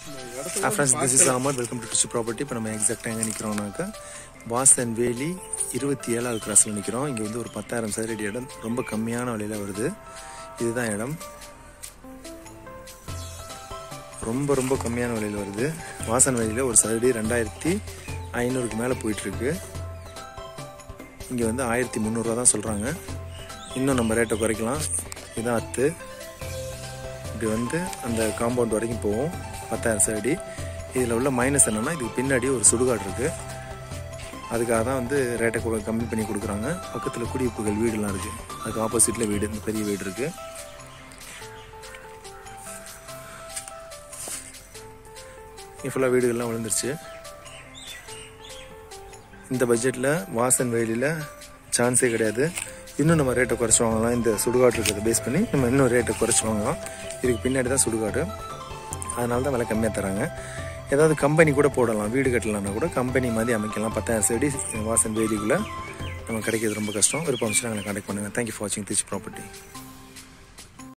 friends this is Amar welcome to டிச்சு property இப்போ நம்ம எக்ஸாக்டாக எங்கே நிற்கிறோம்னாக்கா வாசன் வேலி இருபத்தி ஏழாவது கிராஸில் நிற்கிறோம் இங்கே வந்து ஒரு பத்தாயிரம் சதுரடி இடம் ரொம்ப கம்மியான விலையில் வருது இதுதான் இடம் ரொம்ப ரொம்ப கம்மியான விலையில் வருது வாசன் வேலியில் ஒரு சதுரடி ரெண்டாயிரத்தி ஐநூறுக்கு மேலே போயிட்டுருக்கு இங்கே வந்து ஆயிரத்தி முந்நூறுரூவா தான் சொல்கிறாங்க இன்னும் நம்ம ரேட்டை குறைக்கலாம் இதுதான் அத்து இப்படி வந்து அந்த காம்பவுண்ட் வரைக்கும் போவோம் பத்தாயிரம் சதுரடி இதில் உள்ள மைனஸ் என்னென்னா இதுக்கு பின்னாடி ஒரு சுடுகாடு இருக்குது அதுக்காக தான் வந்து ரேட்டை கூட கம்மி பண்ணி கொடுக்குறாங்க பக்கத்தில் குடியிருப்புகள் வீடுலாம் இருக்குது அதுக்கு ஆப்போசிட்டில் வீடு இந்த பெரிய வீடு இருக்குது இங்கே ஃபுல்லாக வீடுகள்லாம் விழுந்துருச்சு இந்த பட்ஜெட்டில் வாசன் வயலில் சான்ஸே கிடையாது இன்னும் நம்ம ரேட்டை குறைச்சி வாங்கலாம் இந்த சுடுகாடு இருக்கிறத பேஸ் பண்ணி நம்ம இன்னும் ரேட்டை குறைச்சி வாங்கலாம் இதுக்கு பின்னாடி தான் சுடுகாடு அதனால தான் விலை கம்மியாக தராங்க ஏதாவது கம்பெனி கூட போடலாம் வீடு கட்டலாம்னா கூட கம்பெனி மாதிரி அமைக்கலாம் பத்தாயிரம் செடி வாசன் வேலிக்குள்ளே நம்ம கிடைக்கிறது ரொம்ப கஷ்டம் விருப்பம் நாங்கள் கான்டாக்ட் பண்ணுங்கள் தேங்க்யூ ஃபார் வாட்சிங் திருச்சி ப்ராப்பர்ட்டி